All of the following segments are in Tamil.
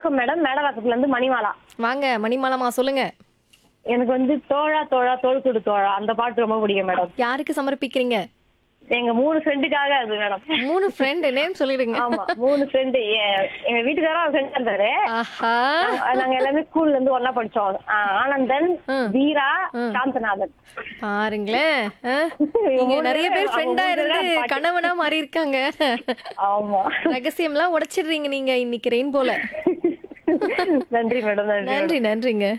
வணக்கம் மேடம் மேடவாக்கத்துல இருந்து மணிமாலா வாங்க மணிமாலமா சொல்லுங்க எனக்கு வந்து தோழா தோழா தோல் கொடு தோழா அந்த பாட்டு ரொம்ப பிடிக்கும் மேடம் யாருக்கு சமர்ப்பிக்கிறீங்க எங்க மூணு ஃப்ரெண்டுக்காக அது மேடம் மூணு ஃப்ரெண்ட் நேம் சொல்லிடுங்க ஆமா மூணு ஃப்ரெண்டு எங்க வீட்டுக்காரரும் அவர் ஃப்ரெண்ட் இருந்தாரு ஆஹா அஹ் நாங்க எல்லாமே ஸ்கூல்ல இருந்து ஒண்ணா படிச்சோம் அஹ் ஆனந்தன் வீரா சாந்தநாதன் பாருங்களேன் ஆ? நீங்க மூணு நிறைய பேர் பேரும் ஃப்ரெண்டா அவங்க இருந்து மூணு பேரும் கணவனா மாறி இருக்காங்க ஆமா ரகசியம்லாம் உடைச்சிடுறீங்க நீங்க இன்னைக்கு ரெயின் போல நன்றி மேடம் நன்றி நன்றி நன்றிங்க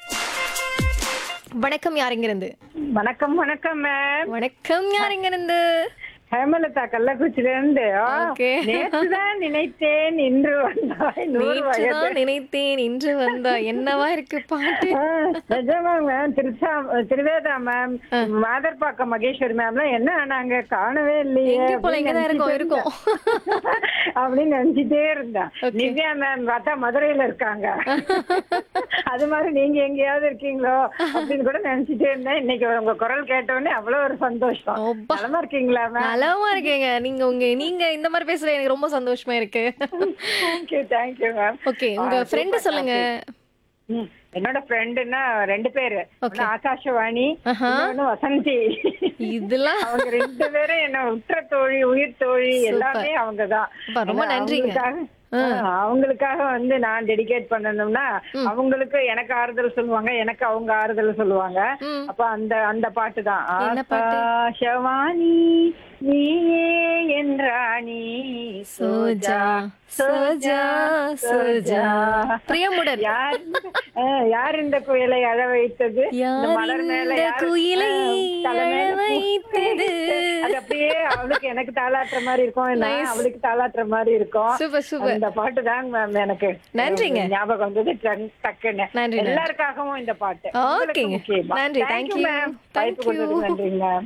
வணக்கம் யாருங்க இருந்து வணக்கம் வணக்கம் மேம் வணக்கம் யாருங்க இருந்து ஹேமலதா கள்ளக்குறிச்சில இருந்து Okay. நேற்றுதான் நினைத்தேன் இன்று வந்தாய் நூறு வயது நேற்றுதான் நினைத்தேன் இன்று வந்தா என்னவா இருக்கு பாட்டு ஆ, நிஜமா மேம் திருச்சா திருவேதா மேம் மாதர்பாக்கம் மகேஸ்வரி மேம்லாம் என்ன ஆனாங்க காணவே இல்லையே எங்க போல அப்படின்னு இங்கதான் இருக்கோம் நினைச்சிட்டே இருக்கோம் இருந்தேன். அப்படின்னு நினைச்சிட்டே இருந்தேன் Okay. நிவ்யா மேம் பார்த்தா மதுரையில இருக்காங்க அது மாதிரி நீங்க எங்கேயாவது இருக்கீங்களோ அப்படின்னு கூட நினைச்சிட்டே இருந்தேன் இன்னைக்கு உங்க குரல் கேட்டோடனே அவ்வளவு ஒரு சந்தோஷம் அப்பா. நலமா இருக்கீங்களா மேம் நலமா இருக்கேங்க நீங்க உங்க நீங்க இந்த மாதிரி பேசுறது எனக்கு ரொம்ப சந்தோஷமா இருக்கு தேங்க்யூ தேங்க்யூ மேம் ஓகே உங்க ஃப்ரெண்ட் சொல்லுங்க ம், என்னோட ஃப்ரெண்டுன்னா ரெண்டு பேரு Okay. ஒண்ணு ஆகாஷவாணி ஆஹா. இன்னொன்னு வசந்தி இதெல்லாம் அவங்க ரெண்டு பேரும் என்ன உற்ற தோழி உயிர் தோழி எல்லாமே அவங்கதான் அப்பா, ரொம்ப ஏன்னா நன்றிங்க. அவங்களுக்காக ஆ, அவங்களுக்காக வந்து நான் டெடிகேட் பண்ணணும்னா அவங்களுக்கு எனக்கு ஆறுதல் சொல்லுவாங்க எனக்கு அவங்க ஆறுதல் சொல்லுவாங்க ம். அப்ப அந்த அந்த பாட்டு தான் என்ன பாட்டு? ஆகாஷவாணி நீயே என் ராணி சோஜா சோஜா சோஜா பிரியமுடன் யார் ஆ, யார் இந்த குயிலை அழ வைத்தது இந்த யார் மலர் மேல இந்த யார் குயிலை ஆ, தலை மேல அழ வைத்தது? அது அப்படியே அவளுக்கு எனக்கு தாளாட்டுற மாதிரி இருக்கும் நான் அவளுக்கு தாளாட்டுற மாதிரி இருக்கும் சூப்பர் சூப்பர் இந்த பாட்டு தான் மேம் எனக்கு நன்றிங்க. ஞாபகம் வந்தது டக்கு- டக்குன்னு நன்றி, நன்றி. எல்லாருக்காகவும் இந்த பாட்டு உங்களுக்கு ஓகேங்க. முக்கியமா. நன்றி, Thank thank you, you. ma'am. Thank வாய்ப்பு கொடுத்ததுக்கு you. நன்றி மேம்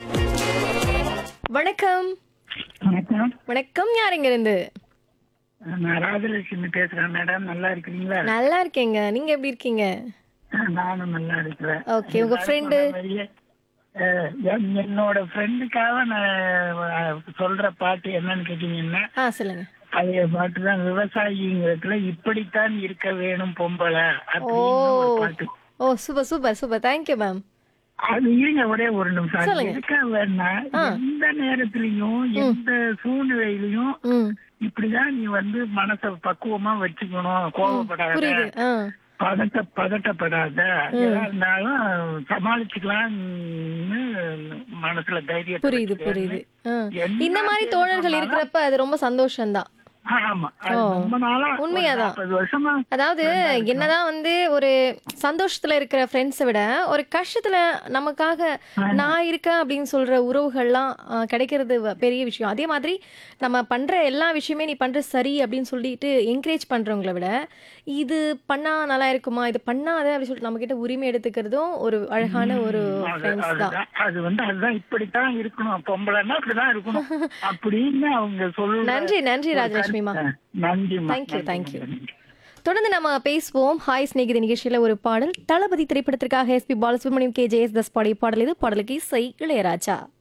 வணக்கம் வணக்கம் வணக்கம் யாருங்க இருந்து நான் ராஜலட்சுமி பேசுறேன் மேடம் நல்லா இருக்கிறீங்களா நல்லா இருக்கேங்க நீங்க எப்படி இருக்கீங்க நானும் நல்லா இருக்கிறேன் Okay, உங்க friend? எல்லாரும் சொன்ன மாதிரியே, அஹ், என்- என்னோட ஃப்ரெண்டுக்காக நான் அஹ், சொல்ற பாட்டு என்னன்னு கேட்டீங்கன்னா ஆ சொல்லுங்க பழைய பாட்டு தான் விவசாயிங்கிறதுல இப்படித்தான் இருக்க வேணும் பொம்பளை ஓ அப்படின்னு ஒரு பாட்டு ஓ super super super thank you ma'am அது இருங்க ஒரே ஒரு நிமிஷம் அது சொல்லுங்க. எதுக்காக வேணா எந்த நேரத்திலையும் எந்த சூழ்நிலையிலையும் ம் இப்படிதான் நீ வந்து மனச பக்குவமா வச்சுக்கணும் கோவப்படாத புரியுது ஆ பதட்ட பதட்டப்படாத எதா இருந்தாலும் சமாளிச்சுக்கலாம்னு மனசுல தைரியம் புரியுது புரியுது ஆ. இந்த மாதிரி தோழர்கள் இருக்கிறப்ப அது ரொம்ப சந்தோஷம்தான் ஆமா அது ரொம்ப நாளா ஒரு உண்மையாதான். நாற்பது வருஷமா அதாவது என்னதான் வந்து ஒரு சந்தோஷத்துல இருக்கிற ஃப்ரெண்ட்ஸை விட ஒரு கஷ்டத்துல நமக்காக நான் இருக்கேன் அப்படின்னு சொல்ற உறவுகள்லாம் ஆ, கிடைக்கிறது வ- பெரிய விஷயம் அதே மாதிரி நம்ம பண்ற எல்லா விஷயமே நீ பண்ற சரி அப்படின்னு சொல்லிட்டு என்கரேஜ் பண்றவங்கள விட இது பண்ணா நல்லா இருக்குமா இது பண்ணாத அப்படின்னு சொல்லிட்டு நம்ம கிட்ட உரிமை எடுத்துக்கிறதும் ஒரு அழகான ஒரு அது- ஃப்ரெண்ட்ஸ் தான் அதுதான் அது வந்து அதுதான் இப்படித்தான் இருக்கணும் பொம்பளைன்னா அப்படிதான் இருக்கணும் அப்படின்னு அவங்க சொல்ல நன்றி நன்றி ராஜலட்சுமிமா நன்றி Thank you, thank you. தொடர்ந்து நம்ம பேசுவோம் ஹாய் ஸ்நேகித நிகழ்ச்சியில ஒரு பாடல் தளபதி திரைப்படத்திற்காக SP Balasubrahmanyam K J Yesudas பாடிய பாடல் இது பாடலுக்கு இசை இளையராஜா